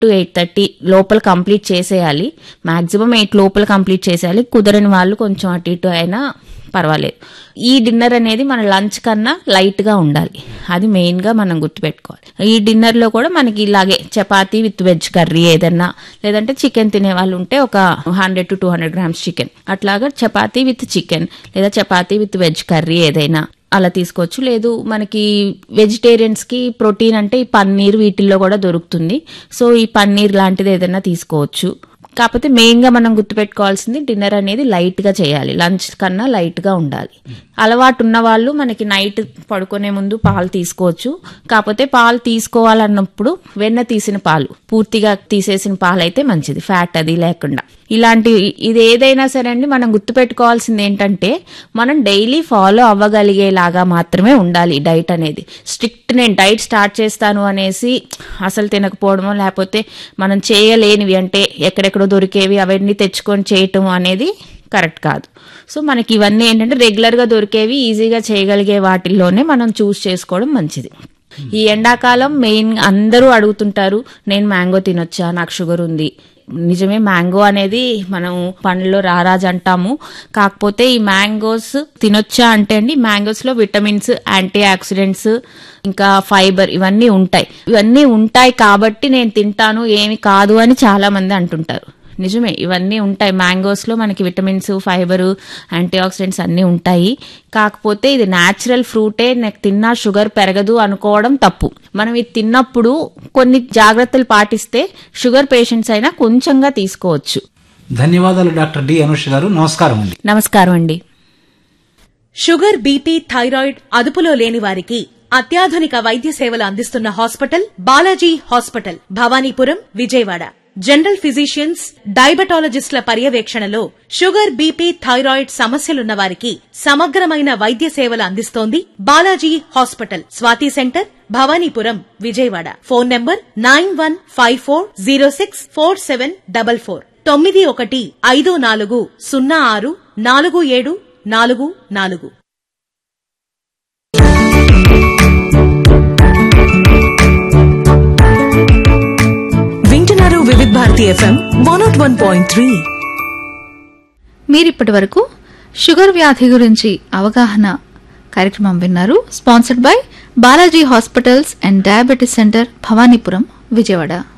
to eight thirty లోపల complete చేసేయాలి maximum eight లోపల కంప్లీట్ చేసేయాలి కుదరని వాళ్ళు కొంచెం అటు ఇటు అయినా పర్వాలేదు ఈ డిన్నర్ అనేది మన లంచ్ కన్నా లైట్ గా ఉండాలి అది మెయిన్ గా మనం గుర్తుపెట్టుకోవాలి ఈ డిన్నర్ లో కూడా మనకి ఇలాగే చపాతీ విత్ వెజ్ కర్రీ ఏదన్నా లేదంటే చికెన్ తినే వాళ్ళు ఉంటే ఒక hundred to two hundred grams chicken అట్లాగా చపాతీ విత్ చికెన్ లేదా చపాతీ విత్ వెజ్ కర్రీ ఏదైనా అలా తీసుకోవచ్చు లేదు మనకి వెజిటేరియన్స్ కి ప్రోటీన్ అంటే ఈ పన్నీర్ వీటిల్లో కూడా దొరుకుతుంది సో ఈ పన్నీర్ లాంటిది ఏదైనా తీసుకోవచ్చు కాకపోతే మెయిన్ గా మనం గుర్తుపెట్టుకోవాల్సింది డిన్నర్ అనేది లైట్ గా చేయాలి లంచ్ కన్నా లైట్ గా ఉండాలి అలవాటు ఉన్న వాళ్ళు మనకి నైట్ పడుకునే ముందు పాలు తీసుకోవచ్చు కాకపోతే పాలు తీసుకోవాలన్నప్పుడు వెన్న తీసిన పాలు పూర్తిగా తీసేసిన పాలు అయితే మంచిది ఫ్యాట్ అది లేకుండా ఇలాంటి ఇది ఏదైనా సరే అండి మనం గుర్తుపెట్టుకోవాల్సింది ఏంటంటే మనం డైలీ ఫాలో అవ్వగలిగేలాగా మాత్రమే ఉండాలి డైట్ అనేది స్ట్రిక్ట్ నేను డైట్ స్టార్ట్ చేస్తాను అనేసి అసలు తినకపోవడమో లేకపోతే మనం చేయలేనివి అంటే ఎక్కడెక్కడో దొరికేవి అవన్నీ తెచ్చుకొని చేయటం అనేది కరెక్ట్ కాదు సో మనకి ఇవన్నీ ఏంటంటే రెగ్యులర్గా దొరికేవి ఈజీగా చేయగలిగే వాటిల్లోనే మనం చూస్ చేసుకోవడం మంచిది ఈ ఎండాకాలం మెయిన్ అందరూ అడుగుతుంటారు నేను మ్యాంగో తినొచ్చా నాకు షుగర్ ఉంది నిజమే మ్యాంగో అనేది మనం పండ్లలో రారాజ్ అంటాము కాకపోతే ఈ మ్యాంగోస్ తినొచ్చా అంటే అండి మ్యాంగోస్ లో విటమిన్స్ యాంటీ ఆక్సిడెంట్స్ ఇంకా ఫైబర్ ఇవన్నీ ఉంటాయి ఇవన్నీ ఉంటాయి కాబట్టి నేను తింటాను ఏమి కాదు అని చాలా మంది అంటుంటారు నిజమే ఇవన్నీ ఉంటాయి మ్యాంగోస్ లో మనకి విటమిన్స్ ఫైబర్ యాంటీ ఆక్సిడెంట్స్ అన్నీ ఉంటాయి కాకపోతే ఇది న్యాచురల్ ఫ్రూటే నాకు తిన్నా షుగర్ పెరగదు అనుకోవడం తప్పు మనం ఇది తిన్నప్పుడు కొన్ని జాగ్రత్తలు పాటిస్తే షుగర్ పేషెంట్స్ అయినా కొంచెంగా తీసుకోవచ్చు ధన్యవాదాలు డాక్టర్ డి అనుష గారు నమస్కారం అండి నమస్కారం అండి షుగర్ బీపీ థైరాయిడ్ అదుపులో లేని వారికి అత్యాధునిక వైద్య సేవలు అందిస్తున్న hospital Balaji hospital Bhavanipuram Vijayawada general physicians డయాబెటాలజిస్టుల పర్యవేక్షణలో షుగర్ బీపీ థైరాయిడ్ సమస్యలున్న వారికి సమగ్రమైన వైద్య సేవలు అందిస్తోంది Balaji hospital Swathi centre Bhavanipuram Vijayawada phone number nine one five four zero six four seven double four తొమ్మిది ఒకటి ఐదు నాలుగు సున్నా ఆరు నాలుగు ఏడు నాలుగు నాలుగు వింటున్నారు Vividh Bharati FM one nought one point three మీరిప్పటి వరకు షుగర్ వ్యాధి గురించి అవగాహన కార్యక్రమం విన్నారు sponsored by Balaji hospitals and diabetes centre Bhavanipuram Vijayawada